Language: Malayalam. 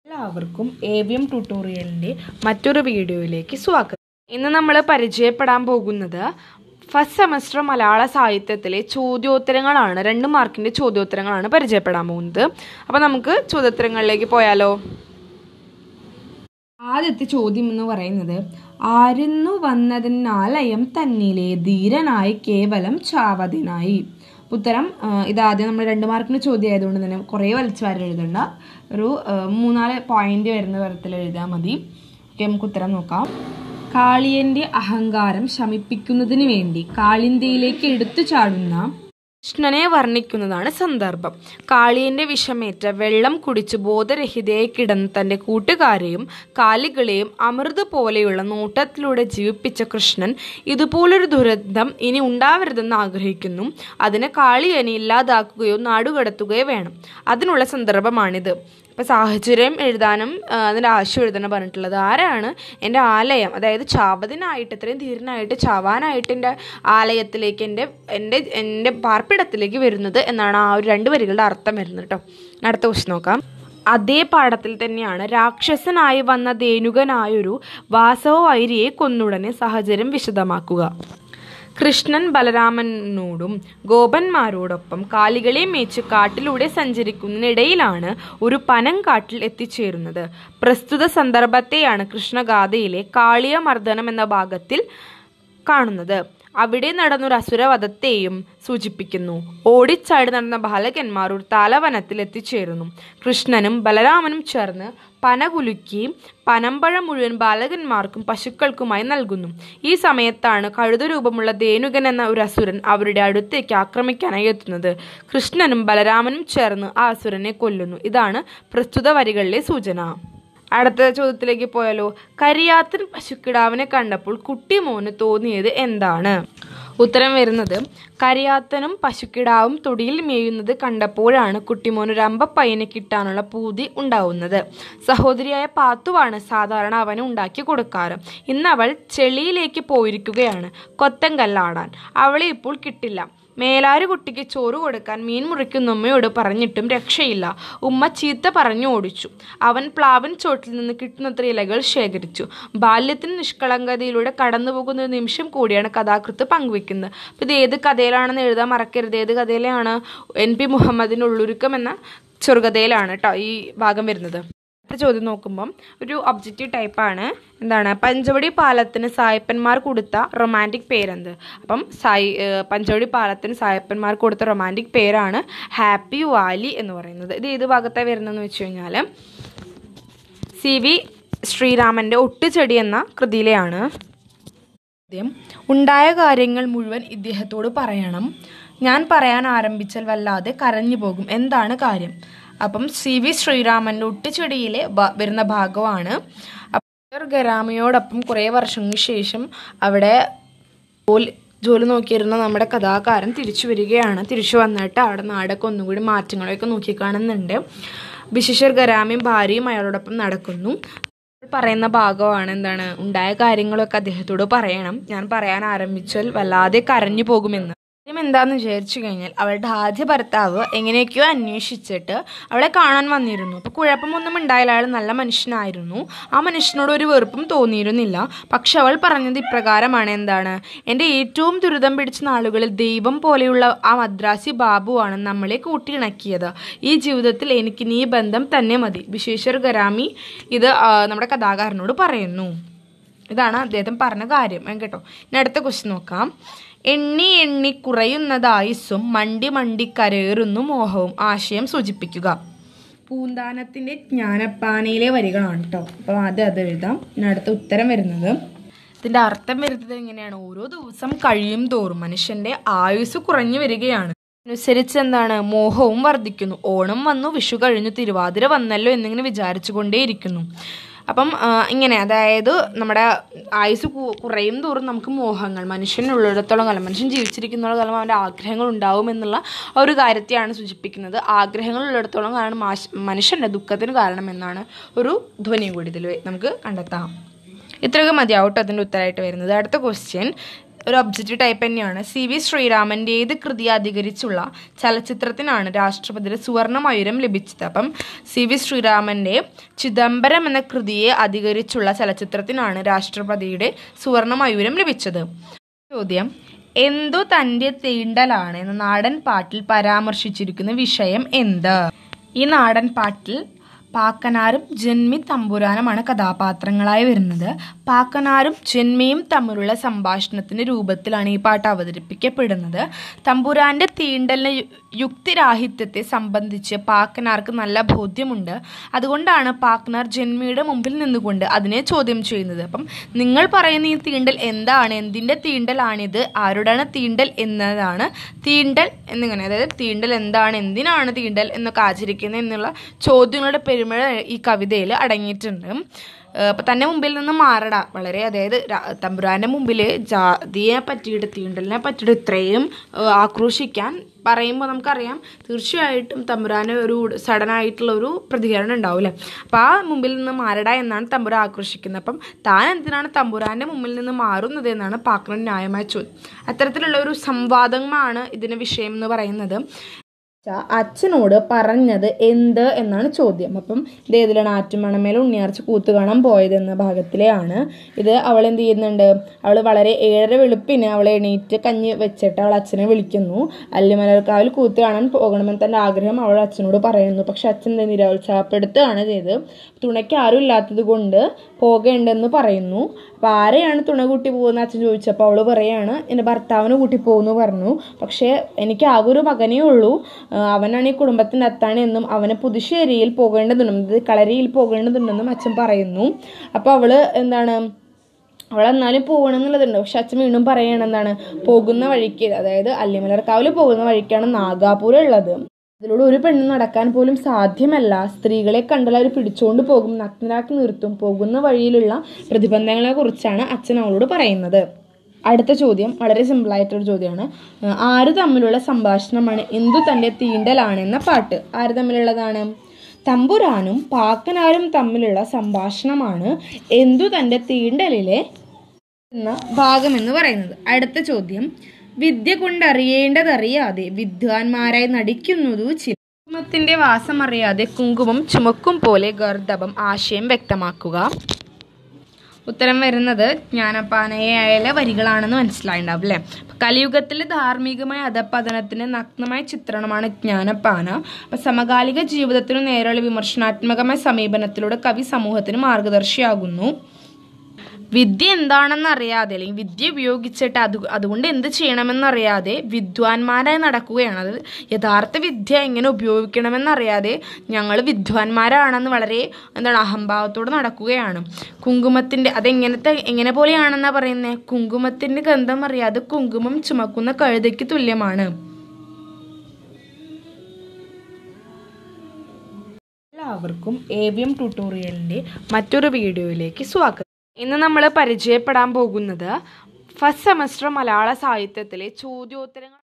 എല്ലാവർക്കും എ വി എം ട്യൂട്ടോറിയലിൻ്റെ മറ്റൊരു വീഡിയോയിലേക്ക് സ്വാഗതം ഇന്ന് നമ്മൾ പരിചയപ്പെടാൻ പോകുന്നത് ഫസ്റ്റ് സെമസ്റ്റർ മലയാള സാഹിത്യത്തിലെ ചോദ്യോത്തരങ്ങളാണ് രണ്ട് മാർക്കിൻ്റെ ചോദ്യോത്തരങ്ങളാണ് പരിചയപ്പെടാൻ പോകുന്നത് അപ്പോൾ നമുക്ക് ചോദ്യോത്തരങ്ങളിലേക്ക് പോയാലോ ആദ്യത്തെ ചോദ്യം എന്ന് പറയുന്നത് ആരുന്നു വന്നതിനാലയം തന്നിലെ ധീരനായി കേവലം ചാവതിനായി ഉത്തരം ആ, ഇതാദ്യം നമ്മൾ രണ്ട് മാർക്കിന് ചോദ്യം ആയതുകൊണ്ട് തന്നെ കുറേ വലിച്ചു വാരി എഴുതണ്ട ഒരു ആ, മൂന്നാല് പോയിന്റ് വരുന്ന തരത്തിൽ എഴുതിയാൽ മതി ഓക്കെ നമുക്ക് ഉത്തരം നോക്കാം കാളിയന്റെ അഹങ്കാരം ശമിപ്പിക്കുന്നതിന് വേണ്ടി കാളിന്തിയിലേക്ക് എടുത്തു ചാടുന്ന കൃഷ്ണനെ വർണ്ണിക്കുന്നതാണ് സന്ദർഭം കാളിയന്റെ വിഷമേറ്റ വെള്ളം കുടിച്ച് ബോധരഹിതയായി കിടന്ന തന്റെ കൂട്ടുകാരെയും കാലികളെയും അമൃത് പോലെയുള്ള നോട്ടത്തിലൂടെ ജീവിപ്പിച്ച കൃഷ്ണൻ ഇതുപോലൊരു ദുരന്തം ഇനി ഉണ്ടാവരുതെന്ന് ആഗ്രഹിക്കുന്നു അതിന് കാളിയനെ ഇല്ലാതാക്കുകയോ നാടുകടത്തുകയോ വേണം അതിനുള്ള സന്ദർഭമാണിത് ഇപ്പം സാഹചര്യം എഴുതാനും ആ, അതിൻ്റെ ആശയം എഴുതാനും പറഞ്ഞിട്ടുള്ളത് ആരാണ് എൻ്റെ ആലയം അതായത് ചാവതിനായിട്ട് ഇത്രയും ധീരനായിട്ട് ചാവാനായിട്ട് എൻ്റെ ആലയത്തിലേക്ക് എൻ്റെ എൻ്റെ എൻ്റെ പാർപ്പിടത്തിലേക്ക് വരുന്നത് എന്നാണ് ആ ഒരു രണ്ട് വരികളുടെ അർത്ഥം വരുന്നത് കേട്ടോ അടുത്ത ക്വസ്റ്റ് നോക്കാം അതേ പാഠത്തിൽ തന്നെയാണ് രാക്ഷസനായി വന്ന ധേനുകനായൊരു വാസവ വൈരിയെ കൊന്നുടനെ സാഹചര്യം വിശദമാക്കുക കൃഷ്ണൻ ബലരാമനോടും ഗോപന്മാരോടൊപ്പം കാലികളെ മേച്ച് കാട്ടിലൂടെ സഞ്ചരിക്കുന്നതിനിടയിലാണ് ഒരു പനങ്കാട്ടിൽ എത്തിച്ചേരുന്നത് പ്രസ്തുത സന്ദർഭത്തെയാണ് കൃഷ്ണഗാഥയിലെ കാളിയ മർദ്ദനം എന്ന ഭാഗത്തിൽ കാണുന്നത് അവിടെ നടന്നൊരു അസുരവധത്തെയും സൂചിപ്പിക്കുന്നു ഓടിച്ചാടി നടന്ന ബാലകന്മാർ ഒരു താലവനത്തിൽ എത്തിച്ചേരുന്നു കൃഷ്ണനും ബലരാമനും ചേർന്ന് പന കുലുക്കി പനമ്പഴം മുഴുവൻ ബാലകന്മാർക്കും പശുക്കൾക്കുമായി നൽകുന്നു ഈ സമയത്താണ് കഴുത രൂപമുള്ള ധേനുകൻ എന്ന ഒരു അസുരൻ അവരുടെ അടുത്തേക്ക് ആക്രമിക്കാനായി എത്തുന്നത് കൃഷ്ണനും ബലരാമനും ചേർന്ന് ആ അസുരനെ കൊല്ലുന്നു ഇതാണ് പ്രസ്തുത വരികളിലെ സൂചന അടുത്ത ചോദ്യത്തിലേക്ക് പോയാലോ കരിയാത്തൻ പശുക്കിടാവിനെ കണ്ടപ്പോൾ കുട്ടിമോന് തോന്നിയത് എന്താണ് ഉത്തരം വരുന്നത് കരിയാത്തനും പശുക്കിടാവും തൊടിയിൽ മേയുന്നത് കണ്ടപ്പോഴാണ് കുട്ടിമോന് ഒരു അമ്പപ്പയ്യനെ കിട്ടാനുള്ള പൂതി ഉണ്ടാവുന്നത് സഹോദരിയായ പാത്തുവാണ് സാധാരണ അവന് ഉണ്ടാക്കി കൊടുക്കാറ് ഇന്ന് അവൾ ചെളിയിലേക്ക് പോയിരിക്കുകയാണ് കൊത്തങ്കല്ലാടാൻ അവളെ ഇപ്പോൾ കിട്ടില്ല മേലാരു കുട്ടിക്ക് ചോറ് കൊടുക്കാൻ മീൻ മുറിക്കുന്ന ഉമ്മയോട് പറഞ്ഞിട്ടും രക്ഷയില്ല ഉമ്മ ചീത്ത പറഞ്ഞു ഓടിച്ചു അവൻ പ്ലാവൻ ചോട്ടിൽ നിന്ന് കിട്ടുന്നത്ര ഇലകൾ ശേഖരിച്ചു ബാല്യത്തിന് നിഷ്കളങ്കതയിലൂടെ കടന്നു പോകുന്ന ഒരു നിമിഷം കൂടിയാണ് കഥാകൃത്ത് പങ്കുവെക്കുന്നത് അപ്പോൾ ഇത് ഏത് കഥയിലാണെന്ന് എഴുതാൻ മറക്കരുത് ഏത് കഥയിലാണ് എൻ പി മുഹമ്മദിൻ്റെ ഉള്ളൊരുക്കം എന്ന ചെറുകഥയിലാണ് കേട്ടോ ഈ ഭാഗം വരുന്നത് അടുത്ത ചോദ്യം നോക്കുമ്പം ഒരു ഒബ്ജക്റ്റീവ് ടൈപ്പാണ് എന്താണ് പഞ്ചവടി പാലത്തിന് സായപ്പന്മാർ കൊടുത്ത റൊമാൻറ്റിക് പേരെന്ത് അപ്പം സായി ഏഹ് പഞ്ചവടി പാലത്തിന് സായപ്പന്മാർ കൊടുത്ത റൊമാൻറ്റിക് പേരാണ് ഹാപ്പി വാലി എന്ന് പറയുന്നത് ഇത് ഏത് ഭാഗത്താണ് വരുന്നതെന്ന് വെച്ച് കഴിഞ്ഞാൽ സി വി ശ്രീരാമൻ്റെ ഒട്ടുചെടി എന്ന കൃതിയിലെയാണ് ആദ്യം ഉണ്ടായ കാര്യങ്ങൾ മുഴുവൻ ഇദ്ദേഹത്തോട് പറയണം ഞാൻ പറയാൻ ആരംഭിച്ചാൽ വല്ലാതെ കരഞ്ഞു പോകും എന്താണ് കാര്യം അപ്പം സി വി ശ്രീരാമൻ്റെ ഒട്ടുചെടിയിലെ ഭ- വരുന്ന ഭാഗമാണ് അപ്പോൾ ഗരാമയോടൊപ്പം കുറേ വർഷങ്ങൾക്ക് ശേഷം അവിടെ ജോലി ജോലി നോക്കിയിരുന്ന നമ്മുടെ കഥാകാരൻ തിരിച്ചു വരികയാണ് തിരിച്ചു വന്നിട്ട് അവിടെ നാടൊക്കെ ഒന്നുകൂടി മാറ്റങ്ങളൊക്കെ നോക്കിക്കാണുന്നുണ്ട് ബിശിഷർ ഗരാമയും ഭാര്യയും അയാളോടൊപ്പം നടക്കുന്നു പറയുന്ന ഭാഗമാണ് എന്താണ് ഉണ്ടായ കാര്യങ്ങളൊക്കെ അദ്ദേഹത്തോട് പറയണം ഞാൻ പറയാൻ ആരംഭിച്ചാൽ വല്ലാതെ കരഞ്ഞു പോകുമെന്ന് കാര്യം എന്താന്ന് വിചാരിച്ചു കഴിഞ്ഞാൽ അവളുടെ ആദ്യ ഭർത്താവ് എങ്ങനെയൊക്കെയോ അന്വേഷിച്ചിട്ട് അവളെ കാണാൻ വന്നിരുന്നു അപ്പൊ കുഴപ്പമൊന്നും ഉണ്ടായില്ല അയാൾ നല്ല മനുഷ്യനായിരുന്നു ആ മനുഷ്യനോട് ഒരു വെറുപ്പും തോന്നിയിരുന്നില്ല പക്ഷെ അവൾ പറഞ്ഞത് ഇപ്രകാരമാണ് എന്താണ് എൻ്റെ ഏറ്റവും ദുരിതം പിടിച്ച നാളുകളിൽ ദൈവം പോലെയുള്ള ആ മദ്രാസി ബാബുവാണ് നമ്മളെ കൂട്ടിയിണക്കിയത് ഈ ജീവിതത്തിൽ എനിക്ക് നീ ബന്ധം തന്നെ മതി വിശേഷർ ഗരാമി ഇത് ആ, നമ്മുടെ കഥാകാരനോട് പറയുന്നു ഇതാണ് അദ്ദേഹം പറഞ്ഞ കാര്യം ഏ, കേട്ടോ ഇനി അടുത്ത ക്വസ്റ്റ്യൻ നോക്കാം എണ്ണി എണ്ണി കുറയുന്നത് ആയുസ്സും മണ്ടി മണ്ടി കരേറുന്നു മോഹവും ആശയം സൂചിപ്പിക്കുക പൂന്താനത്തിന്റെ ജ്ഞാനപ്പാനയിലെ വരികളാണ് കേട്ടോ അപ്പോൾ ആദ്യം അത് എഴുതാം ഇനി അടുത്ത ഉത്തരം വരുന്നത് ഇതിന്റെ അർത്ഥം വരുന്നത് എങ്ങനെയാണ് ഓരോ ദിവസം കഴിയും തോറും മനുഷ്യന്റെ ആയുസ് കുറഞ്ഞു വരികയാണ് അനുസരിച്ച് എന്താണ് മോഹവും വർദ്ധിക്കുന്നു ഓണം വന്നു വിഷു കഴിഞ്ഞു തിരുവാതിര വന്നല്ലോ എന്നിങ്ങനെ വിചാരിച്ചു കൊണ്ടേയിരിക്കുന്നു അപ്പം ആ, ഇങ്ങനെ അതായത് നമ്മുടെ ആയുസ് കു- കുറയും തോറും നമുക്ക് മോഹങ്ങൾ മനുഷ്യനുള്ളിടത്തോളം കാലം മനുഷ്യൻ ജീവിച്ചിരിക്കുന്നിടത്തോളം കാലം അവൻ്റെ ആഗ്രഹങ്ങൾ ഉണ്ടാവും എന്നുള്ള ആ ഒരു കാര്യത്തെയാണ് സൂചിപ്പിക്കുന്നത് ആഗ്രഹങ്ങൾ ഉള്ളിടത്തോളം കാലം മാശ്- മനുഷ്യൻ്റെ ദുഃഖത്തിന് കാരണം എന്നാണ് ഒരു ധ്വനിയും കൂടി ഇതിൽ നമുക്ക് കണ്ടെത്താം ഇത്രയൊക്കെ മതിയാവട്ടെ അതിൻ്റെ ഉത്തരമായിട്ട് വരുന്നത് അടുത്ത ക്വസ്റ്റ്യൻ ഒരു ഒബ്ജക്റ്റീവ് ടൈപ്പ് തന്നെയാണ് സി വി ശ്രീരാമൻ്റെ ഏത് കൃതി അധികരിച്ചുള്ള ചലച്ചിത്രത്തിനാണ് രാഷ്ട്രപതിയുടെ സുവർണ മയൂരം ലഭിച്ചത് അപ്പം സി വി ശ്രീരാമൻ്റെ ചിദംബരം എന്ന കൃതിയെ അധികരിച്ചുള്ള ചലച്ചിത്രത്തിനാണ് രാഷ്ട്രപതിയുടെ സുവർണ മയൂരം ലഭിച്ചത് ചോദ്യം എന്തു തൻ്റെ തീണ്ടലാണ് എന്ന നാടൻ പാട്ടിൽ പരാമർശിച്ചിരിക്കുന്ന വിഷയം എന്ത് ഈ നാടൻ പാട്ടിൽ പാക്കനാരും ജന്മി തമ്പുരാനുമാണ് കഥാപാത്രങ്ങളായി വരുന്നത് പാക്കനാരും ജന്മിയും തമ്മിലുള്ള സംഭാഷണത്തിന്റെ രൂപത്തിലാണ് ഈ പാട്ട് അവതരിപ്പിക്കപ്പെടുന്നത് തമ്പുരാന്റെ തീണ്ടലിന് യു- യുക്തിരാഹിത്യത്തെ സംബന്ധിച്ച് പാക്കനാർക്ക് നല്ല ബോധ്യമുണ്ട് അതുകൊണ്ടാണ് പാക്കനാർ ജന്മിയുടെ മുമ്പിൽ നിന്നുകൊണ്ട് അതിനെ ചോദ്യം ചെയ്യുന്നത് അപ്പം നിങ്ങൾ പറയുന്ന ഈ തീണ്ടൽ എന്താണ് എന്തിൻ്റെ തീണ്ടലാണിത് ആരുടെയാണ് തീണ്ടൽ എന്നതാണ് തീണ്ടൽ എന്നിങ്ങനെ അതായത് തീണ്ടൽ എന്താണ് എന്തിനാണ് തീണ്ടൽ എന്നൊക്കെ ആചരിക്കുന്നത് എന്നുള്ള ചോദ്യങ്ങളുടെ പെരുമഴ ഈ കവിതയിൽ അടങ്ങിയിട്ടുണ്ട് ഏഹ് അപ്പൊ തന്നെ മുമ്പിൽ നിന്ന് മാറട വളരെ അതായത് രാ- തമ്പുരാന്റെ മുമ്പിൽ ജാതിയെ പറ്റിയിട്ട് തീണ്ടലിനെ പറ്റിയിട്ട് ഇത്രയും ഏഹ് ആക്രോശിക്കാൻ പറയുമ്പോൾ നമുക്കറിയാം തീർച്ചയായിട്ടും തമ്പുരാന് ഒരു സഡൻ ആയിട്ടുള്ള ഒരു പ്രതികരണം ഉണ്ടാവും അല്ലേ അപ്പോൾ ആ മുമ്പിൽ നിന്ന് മാറട എന്നാണ് തമ്പുരാൻ ആക്രോശിക്കുന്നത് അപ്പം താൻ എന്തിനാണ് തമ്പുരാന്റെ മുമ്പിൽ നിന്ന് മാറുന്നത് എന്നാണ് പാക്കണൻ ന്യായമായ ചോദ്യം അത്തരത്തിലുള്ള ഒരു സംവാദമാണ് ഇതിന് വിഷയം എന്ന് പറയുന്നത് ച- അച്ഛനോട് പറഞ്ഞത് എന്ത് എന്നാണ് ചോദ്യം അപ്പം ഇത് ഏതിലാണ് ആറ്റുമണമേൽ ഉണ്ണിയാർച്ച കൂത്ത് കാണാൻ പോയത് എന്ന ഭാഗത്തിലെയാണ് ഇത് അവൾ എന്ത് ചെയ്യുന്നുണ്ട് അവൾ വളരെ ഏഴര വെളുപ്പിന് അവളെ എണീറ്റ് കഞ്ഞി വെച്ചിട്ട് അവൾ അച്ഛനെ വിളിക്കുന്നു അല്ലിമലർക്കാവിൽ കൂത്ത് കാണാൻ പോകണമെന്ന് തൻ്റെ ആഗ്രഹം അവൾ അച്ഛനോട് പറയുന്നു പക്ഷെ അച്ഛൻ എന്ത് നിരോത്സാഹപ്പെടുത്തുകയാണ് ചെയ്ത് തുണയ്ക്ക് ആരും ഇല്ലാത്തത് കൊണ്ട് പോകേണ്ടെന്ന് പറയുന്നു അപ്പോൾ ആരെയാണ് തുണ കൂട്ടി പോകുന്ന അച്ഛൻ ചോദിച്ചപ്പോൾ അവൾ പറയാണ് എൻ്റെ ഭർത്താവിനെ കൂട്ടി പോകുന്നു പറഞ്ഞു പക്ഷേ എനിക്ക് ആകെ ഒരു മകനേ ഉള്ളൂ ആ, അവനാണ് ഈ കുടുംബത്തിൻ്റെ അത്താണ് എന്നും അവന് പുതുശ്ശേരിയിൽ പോകേണ്ടതുണ്ടെന്നും ഇത് കളരിയിൽ പോകേണ്ടതുണ്ടെന്നും അച്ഛൻ പറയുന്നു അപ്പോൾ അവള് എന്താണ് അവൾ എന്നാലും പോകണം എന്നുള്ളതുണ്ട് പക്ഷെ അച്ഛൻ വീണ്ടും പറയണം എന്താണ് പോകുന്ന വഴിക്ക് അതായത് അല്ലിമലർക്കാവിൽ പോകുന്ന വഴിക്കാണ് നാഗാപുരം ഉള്ളത് അതിലൂടെ ഒരു പെണ്ണ് നടക്കാൻ പോലും സാധ്യമല്ല സ്ത്രീകളെ കണ്ടാൽ അവർ പിടിച്ചുകൊണ്ട് പോകും നഗ്നരാക്കി നിർത്തും പോകുന്ന വഴിയിലുള്ള പ്രതിബന്ധങ്ങളെ കുറിച്ചാണ് അച്ഛൻ അവളോട് പറയുന്നത് അടുത്ത ചോദ്യം വളരെ സിമ്പിളായിട്ടൊരു ചോദ്യമാണ് ആ, ആര് തമ്മിലുള്ള സംഭാഷണമാണ് എന്തു തൻ്റെ തീണ്ടലാണ് എന്ന പാട്ട് ആര് തമ്മിലുള്ളതാണ് തമ്പുരാനും പാക്കനാരും തമ്മിലുള്ള സംഭാഷണമാണ് എന്തു തൻ്റെ തീണ്ടലിലെ എന്ന ഭാഗം എന്ന് പറയുന്നത് അടുത്ത ചോദ്യം വിദ്യ കൊണ്ടറിയേണ്ടതറിയാതെ വിദ്വാൻമാരായി നടിക്കുന്നതു ചില കുങ്കുമത്തിന്റെ വാസം അറിയാതെ കുങ്കുമം ചുമക്കും പോലെ ഗർദഭം ആശയം വ്യക്തമാക്കുക ഉത്തരം വരുന്നത് ജ്ഞാനപ്പാനയായ വരികളാണെന്ന് മനസ്സിലായിണ്ടാവും അല്ലേ കലിയുഗത്തിലെ ധാർമ്മികമായ അധപ്പതനത്തിന് നഗ്നമായ ചിത്രണമാണ് ജ്ഞാനപ്പാന അപ്പൊ സമകാലിക ജീവിതത്തിനു നേരെയുള്ള വിമർശനാത്മകമായ സമീപനത്തിലൂടെ കവി സമൂഹത്തിന് മാർഗദർശിയാകുന്നു വിദ്യ എന്താണെന്ന് അറിയാതെ അല്ലെങ്കിൽ വിദ്യ ഉപയോഗിച്ചിട്ട് അത് അതുകൊണ്ട് എന്ത് ചെയ്യണമെന്നറിയാതെ വിദ്വാൻമാരായി നടക്കുകയാണ് അത് യഥാർത്ഥ വിദ്യ എങ്ങനെ ഉപയോഗിക്കണമെന്നറിയാതെ ഞങ്ങൾ വിദ്വാൻമാരാണെന്ന് വളരെ എന്താണ് അഹംഭാവത്തോടെ നടക്കുകയാണ് കുങ്കുമത്തിൻ്റെ അതെങ്ങനത്തെ എങ്ങനെ പോലെയാണെന്നാ പറയുന്നത് കുങ്കുമത്തിൻ്റെ ഗന്ധം അറിയാതെ കുങ്കുമം ചുമക്കുന്ന കഴുതയ്ക്ക് തുല്യമാണ് എല്ലാവർക്കും എ വി എം ട്യൂട്ടോറിയലിൻ്റെ മറ്റൊരു വീഡിയോയിലേക്ക് സ്വാഗതം ഇന്ന് നമ്മൾ പരിചയപ്പെടാൻ പോകുന്നത് ഫസ്റ്റ് സെമസ്റ്റർ മലയാള സാഹിത്യത്തിലെ ചോദ്യോത്തരങ്ങൾ